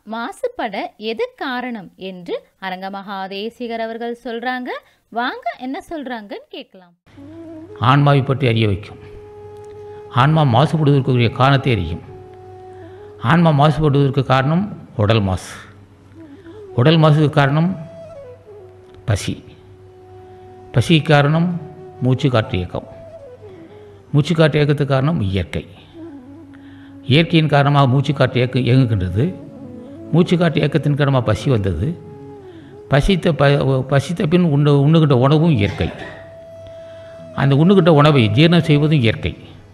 மாசுபட எது காரணம் என்று அரங்கமகா தேசிகர் அவர்கள் சொல்றாங்க வாங்க என்ன சொல்றாங்கன்னு கேட்கலாம் ஆன்மாவை பற்றி அறிய வைக்கும் ஆன்மா மாசுபடுவதற்குரிய காரணத்தை அறியும் ஆன்மா மாசுபடுவதற்கு காரணம் உடல் மாசு உடல் மாசுக்கு காரணம் பசி பசிக்கு காரணம் மூச்சு காற்று இயக்கம் மூச்சு காற்று இயக்கத்துக்கு காரணம் இயற்கை இயற்கையின் காரணமாக மூச்சு காற்று இயக்க இயங்குகின்றது மூச்சு காற்று இயக்கத்தின் காரணமாக பசி வந்தது பசித்த ப பசித்த பின் உண்ணு உண்ணுகின்ற உணவும் இயற்கை அந்த உண்ணுகின்ற உணவை ஜீரணம் செய்வதும் இயற்கை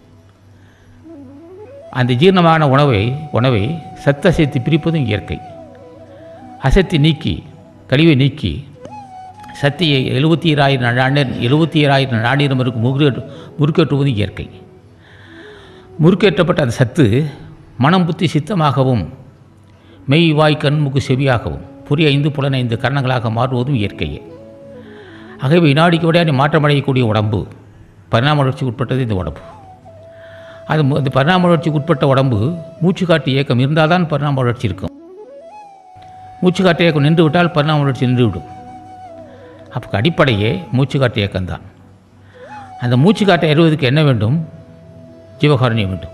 அந்த ஜீரணமான உணவை உணவை சத்த அசைத்து பிரிப்பதும் இயற்கை அசைத்து நீக்கி கழிவை நீக்கி சத்தியை எழுபத்தி ஏழாயிரம் நாடு எழுபத்தி ஏழாயிரம் நாடினம் இருக்கும் முறுக்கு முறுக்கேற்றுவதும் இயற்கை முறுக்கேற்றப்பட்ட அந்த சத்து மனம் புத்தி சித்தமாகவும் மெய் வாய் கண் மூக்கு செவியாகவும் புரிய ஐந்து புலன் ஐந்து கரணங்களாக மாறுவதும் இயற்கையே ஆகவே வினாடிக்கு விடையாடி மாற்றமடையக்கூடிய உடம்பு பரிணாம வளர்ச்சிக்கு உட்பட்டது இந்த உடம்பு அது மு- இந்த பரிணாம வளர்ச்சிக்கு உட்பட்ட உடம்பு மூச்சு காட்டு இயக்கம் இருந்தால் தான் பரிணாம வளர்ச்சி இருக்கும் மூச்சு காட்டு இயக்கம் நின்று விட்டால் பரிணாம வளர்ச்சி நின்றுவிடும் அப்போ அடிப்படையே மூச்சு காட்டு இயக்கம்தான் அந்த மூச்சு காட்டை அறிவதற்கு என்ன வேண்டும் ஜீவகாரண்யம் வேண்டும்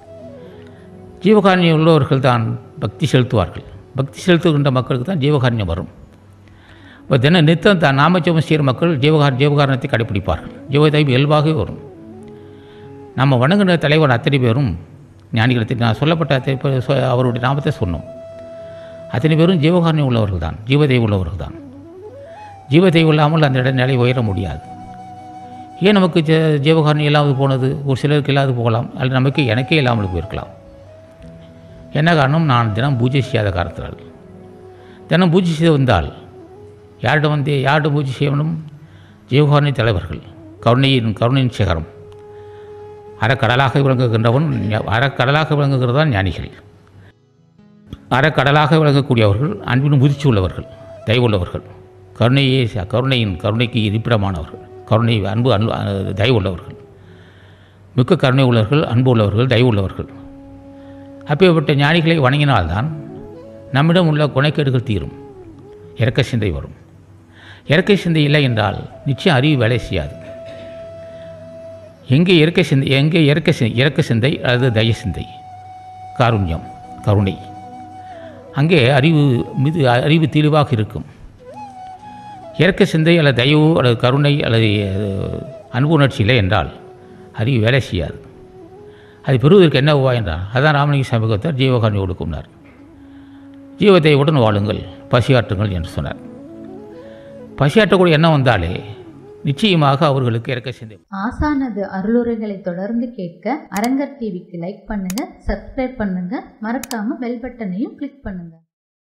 ஜீவகாரண்யம் உள்ளவர்கள் தான் பக்தி செலுத்துவார்கள் பக்தி செலுத்துகின்ற மக்களுக்கு தான் ஜீவகாரண்யம் வரும் இப்போ தின நித்தம் தான் நாமஜபம் செய்கிற மக்கள் ஜீவகார ஜீவகாரணத்தை கடைப்பிடிப்பார்கள் ஜீவதைவு இயல்பாகவே வரும் நம்ம வணங்குகிற தலைவர் அத்தனை பேரும் ஞானிகளை நான் சொல்லப்பட்ட அத்தனை பேர் சொ- அவருடைய நாமத்தை சொன்னோம் அத்தனை பேரும் ஜீவகாரண்யம் உள்ளவர்கள் தான் ஜீவதெய்வம் உள்ளவர்கள் தான் ஜீவதெய்வம் இல்லாமல் அந்த இட நிலை உயர முடியாது ஏன் நமக்கு ஜ ஜீவகாரண்யம் இல்லாமல் போனது ஒரு சிலருக்கு இல்லாது போகலாம் அல்லது நமக்கு எனக்கே இல்லாமல் போயிருக்கலாம் என்ன காரணம் நான் தினம் பூஜை செய்யாத காரணத்தினால் தினம் பூஜை செய்து வந்தால் யாரிடம் வந்து யாரிடம் பூஜை செய்யணும் ஜீவகாரணி தலைவர்கள் கருணையின் கருணையின் சிகரம் அறக்கடலாக விளங்குகின்றவன் ஞ- அறக்கடலாக விளங்குகிறதான் ஞானிகள் அறக்கடலாக விளங்கக்கூடியவர்கள் அன்பின் முதிர்ச்சி உள்ளவர்கள் தயவு உள்ளவர்கள் கருணையே ச- கருணையின் கருணைக்கு இருப்பிடமானவர்கள் கருணை அன்பு அன்பு அஹ், தயவு உள்ளவர்கள் மிக்க கருணை உள்ளவர்கள் அன்பு உள்ளவர்கள் தயவு உள்ளவர்கள் அப்பேற்பட்ட ஞானிகளை வணங்கினால்தான் நம்மிடம் உள்ள குணைக்கேடுகள் தீரும் இறக்க சிந்தை வரும் இறக்க சிந்தை இல்லை என்றால் நிச்சயம் அறிவு வேலை செய்யாது எங்கே இறக்க சிந்தை எங்கே இறக்க சி இறக்க சிந்தை அல்லது தய சிந்தை காருண்யம் கருணை அங்கே அறிவு மிது அறிவு தெளிவாக இருக்கும் இறக்க சிந்தை அல்லது தயவு அல்லது கருணை அல்லது அஹ், அன்பு உணர்ச்சி இல்லை என்றால் அறிவு வேலை செய்யாது அது பெறுவதற்கு என்ன உவா என்றால் அதான் ராமலிங்க சமூகத்தார் ஜீவகாரணி கொடுக்கும்னார் ஜீவதையுடன் வாழுங்கள் பசியாற்றுங்கள் என்று சொன்னார் பசியாற்றக்கூடிய எண்ணம் வந்தாலே நிச்சயமாக அவர்களுக்கு இறக்க சிந்தை ஆசானது அருளுரைகளை தொடர்ந்து கேட்க அரங்கர் டிவிக்கு லைக் பண்ணுங்க சப்ஸ்கிரைப் பண்ணுங்க மறக்காம பெல் பட்டனையும் கிளிக் பண்ணுங்க